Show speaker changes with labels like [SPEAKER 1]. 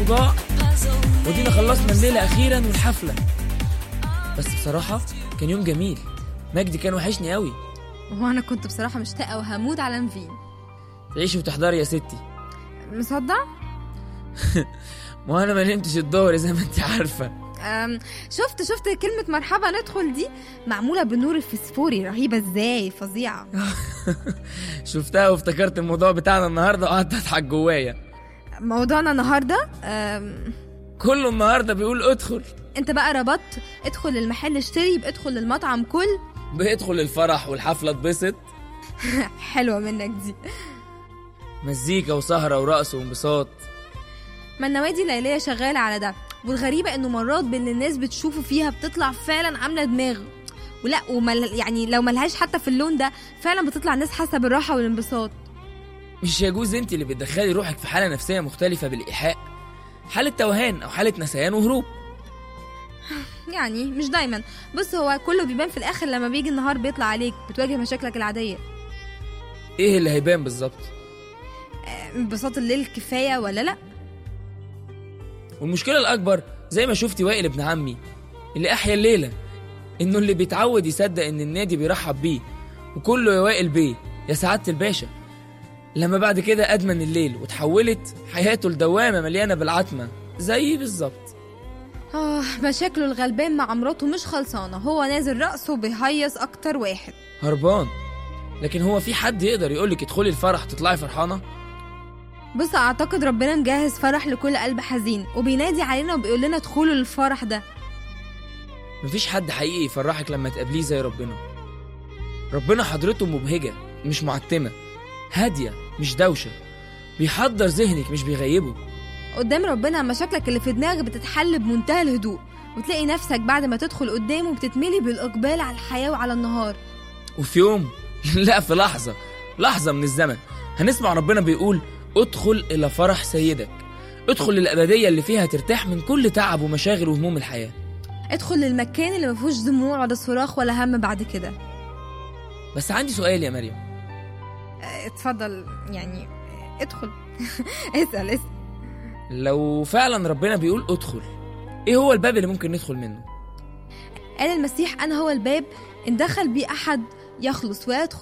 [SPEAKER 1] ضاع ودينا خلصنا الليلة أخيرا والحفلة بس بصراحة كان يوم جميل مجدي كان وحشني قوي
[SPEAKER 2] وانا كنت بصراحه مشتاقه وهموت على نفين
[SPEAKER 1] تعيشي وتحضري يا ستي
[SPEAKER 2] مصدق
[SPEAKER 1] ما انا ما نمتش الظهر زي ما انت عارفة
[SPEAKER 2] أم، شفت شفت كلمة مرحبا ندخل دي معمولة بالنور الفسفوري رهيبة ازاي فظيعة
[SPEAKER 1] شفتها وافتكرت الموضوع بتاعنا النهاردة وقعدت اضحك جوايا
[SPEAKER 2] موضوعنا النهاردة أم،
[SPEAKER 1] كله النهاردة بيقول ادخل
[SPEAKER 2] انت بقى ربطت ادخل المحل اشتري يبقى ادخل المطعم كل
[SPEAKER 1] بيدخل الفرح والحفلة اتبسط
[SPEAKER 2] حلوة منك دي
[SPEAKER 1] مزيكا وسهرة ورقص وانبساط
[SPEAKER 2] ما النوادي الليلية شغالة على ده والغريبة انه مرات باللي الناس بتشوفه فيها بتطلع فعلا عاملة دماغ ولا ومل يعني لو ملهاش حتى في اللون ده فعلا بتطلع ناس حاسة بالراحة والانبساط
[SPEAKER 1] مش يجوز انت اللي بتدخلي روحك في حالة نفسية مختلفة بالإيحاء حالة توهان أو حالة نسيان وهروب
[SPEAKER 2] يعني مش دايما بص هو كله بيبان في الاخر لما بيجي النهار بيطلع عليك بتواجه مشاكلك العادية
[SPEAKER 1] ايه اللي هيبان بالظبط
[SPEAKER 2] انبساط الليل كفاية ولا لا
[SPEAKER 1] والمشكلة الأكبر زي ما شفتي وائل ابن عمي اللي أحيا الليلة إنه اللي بيتعود يصدق إن النادي بيرحب بيه وكله يا وائل بيه يا سعادة الباشا لما بعد كده أدمن الليل وتحولت حياته لدوامة مليانة بالعتمة زي بالظبط
[SPEAKER 2] آه مشاكله الغلبان مع مراته مش خلصانة هو نازل رقصه بيهيص أكتر واحد
[SPEAKER 1] هربان لكن هو في حد يقدر يقولك ادخلي الفرح تطلعي فرحانة
[SPEAKER 2] بص أعتقد ربنا مجهز فرح لكل قلب حزين وبينادي علينا وبيقول لنا ادخلوا للفرح ده
[SPEAKER 1] مفيش حد حقيقي يفرحك لما تقابليه زي ربنا ربنا حضرته مبهجة مش معتمة هادية مش دوشة بيحضر ذهنك مش بيغيبه
[SPEAKER 2] قدام ربنا مشاكلك اللي في دماغك بتتحل بمنتهى الهدوء وتلاقي نفسك بعد ما تدخل قدامه بتتملي بالإقبال على الحياة وعلى النهار
[SPEAKER 1] وفي يوم لا في لحظة لحظة من الزمن هنسمع ربنا بيقول ادخل إلى فرح سيدك ادخل للأبدية اللي فيها ترتاح من كل تعب ومشاغل وهموم الحياة
[SPEAKER 2] ادخل للمكان اللي مفيهوش دموع ولا صراخ ولا هم بعد كده
[SPEAKER 1] بس عندي سؤال يا مريم
[SPEAKER 2] اه، اتفضل يعني اه، ادخل اسأل اسأل
[SPEAKER 1] لو فعلا ربنا بيقول ادخل ايه هو الباب اللي ممكن ندخل منه
[SPEAKER 2] قال المسيح أنا هو الباب إن دخل بيه أحد يخلص ويدخل